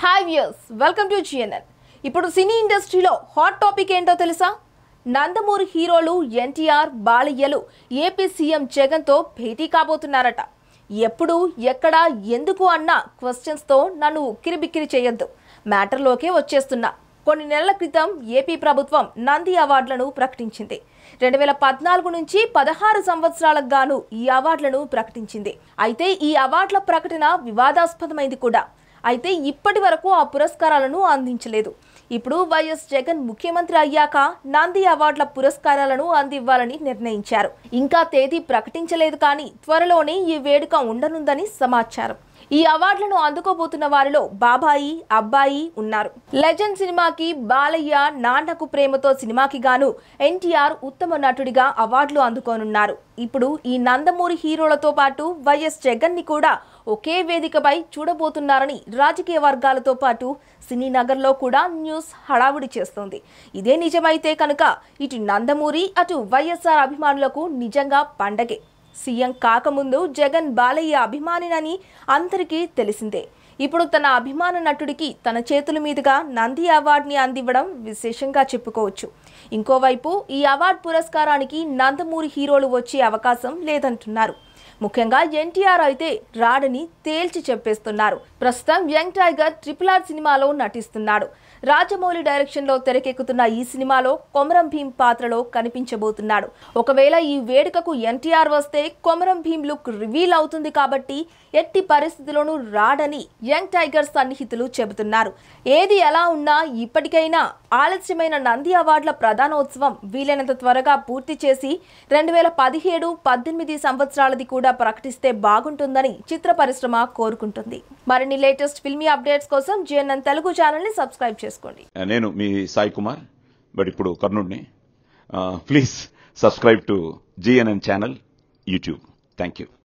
hi viewers welcome to GNN ఇప్పుడు cine ఇండస్ట్రీలో hot topic ఏంటో తెలుసా నందమూరి హీరోలు ఎన్టీఆర్ బాలయ్యలు ఏపీ సీఎం జగన్తో భేటీ కాబోతున్నారట ఎప్పుడు ఎక్కడ ఎందుకు అన్న క్వశ్చన్స్తో నన్ను ఉక్కిరిబిక్కిరి చేయొద్దు మ్యాటర్లోకే వచ్చేస్తున్నా కొన్ని నెలల క్రితం ఏపీ ప్రభుత్వం నంది అవార్డులను ప్రకటించింది రెండు వేల పద్నాలుగు నుంచి పదహారు సంవత్సరాలకు గాను ఈ అవార్డులను ప్రకటించింది అయితే ఈ అవార్డుల ప్రకటన వివాదాస్పదమైంది కూడా అయితే ఇప్పటి వరకు ఆ పురస్కారాలను అందించలేదు ఇప్పుడు వైఎస్ జగన్ ముఖ్యమంత్రి అయ్యాక నంది అవార్డుల పురస్కారాలను అందివ్వాలని నిర్ణయించారు ఇంకా తేదీ ప్రకటించలేదు కానీ త్వరలోనే ఈ వేడుక ఉండనుందని సమాచారం ఈ అవార్డులను అందుకోబోతున్న వారిలో బాబాయి అబ్బాయి ఉన్నారు లెజెండ్ సినిమాకి బాలయ్య నాన్నకు ప్రేమతో సినిమాకి గాను ఎన్టీఆర్ ఉత్తమ నటుడిగా అవార్డులు అందుకోనున్నారు ఇప్పుడు ఈ నందమూరి హీరోలతో పాటు వైఎస్ జగన్ ని కూడా ఒకే వేదికపై చూడబోతున్నారని రాజకీయ వర్గాలతో పాటు సినీ నగర్లో కూడా న్యూస్ హడావుడి చేస్తోంది ఇదే నిజమైతే కనుక ఇటు నందమూరి అటు వైఎస్ఆర్ అభిమానులకు నిజంగా పండగే సీఎం కాకముందు జగన్ బాలయ్య అభిమానినని అందరికీ తెలిసిందే ఇప్పుడు తన అభిమాన నటుడికి తన చేతుల మీదుగా నంది అవార్డుని అందివ్వడం విశేషంగా చెప్పుకోవచ్చు ఇంకోవైపు ఈ అవార్డు పురస్కారానికి నందమూరి హీరోలు వచ్చే అవకాశం లేదంటున్నారు ముఖ్యంగా ఎన్టీఆర్ అయితే రాడని తేల్చి చెప్పేస్తున్నారు ప్రస్తుతం యంగ్ టైగర్ ట్రిపుల్ ఆర్ సినిమాలో నటిస్తున్నాడు రాజమౌళి డైరెక్షన్ లో తెరకెక్కుతున్న ఈ సినిమాలో కొమరం భీం పాత్రలో కనిపించబోతున్నాడు ఒకవేళ ఈ వేడుకకు ఎన్టీఆర్ వస్తే కొమరం భీం లుక్ రివీల్ అవుతుంది కాబట్టి ఎట్టి పరిస్థితిలోనూ రాడని యంగ్ టైగర్ సన్నిహితులు చెబుతున్నారు ఏది ఎలా ఉన్నా ఇప్పటికైనా ఆలస్యమైన నంది అవార్డుల ప్రధానోత్సవం వీలైనంత త్వరగా పూర్తి చేసి రెండు వేల పదిహేడు పద్దెనిమిది సంవత్సరాలది కూడా ప్రకటిస్తే బాగుంటుందని చిత్ర పరిశ్రమ కోరుకుంటుంది మరిన్ని లేటెస్ట్ ఫిల్మీ అప్డేట్స్ కోసం జిఎన్ఎన్ తెలుగు ఛానల్ ని సబ్స్క్రైబ్ చేసుకోండి నేను మీ సాయి కుమార్ బట్ ఇప్పుడు కర్ణుడిని please subscribe to GNN channel YouTube thank you